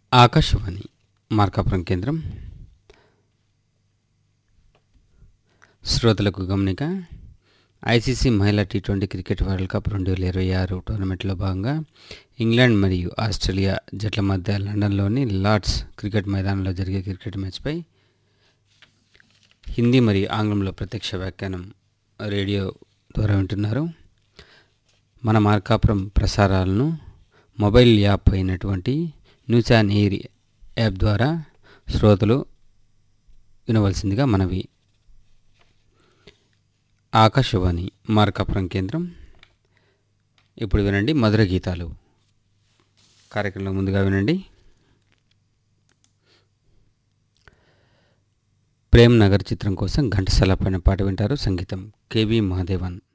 ఆకాశవాణి మార్కాపురం కేంద్రం శ్రోతలకు గమనిక ఐసీసీ మహిళా T twenty cricket world cup రెండు వేల ఇరవై ఆరు టోర్నమెంట్లో భాగంగా ఇంగ్లాండ్ మరియు ఆస్ట్రేలియా జట్ల మధ్య లండన్లోని లార్డ్స్ క్రికెట్ మైదానంలో జరిగే క్రికెట్ మ్యాచ్పై హిందీ మరియు ఆంగ్లంలో ప్రత్యక్ష వ్యాఖ్యానం రేడియో ద్వారా వింటున్నారు మన మార్కాపురం ప్రసారాలను మొబైల్ యాప్ అయినటువంటి న్యూస్ ఆన్ ఎయిర్ యాప్ ద్వారా శ్రోతలు వినవలసిందిగా మనవి ఆకాశవాణి మార్కాపురం కేంద్రం ఇప్పుడు వినండి మధుర గీతాలు కార్యక్రమంలో ముందుగా వినండి ప్రేమ్ నగర్ చిత్రం కోసం ఘంటసాల పైన పాట వింటారు సంగీతం కేవి మహాదేవన్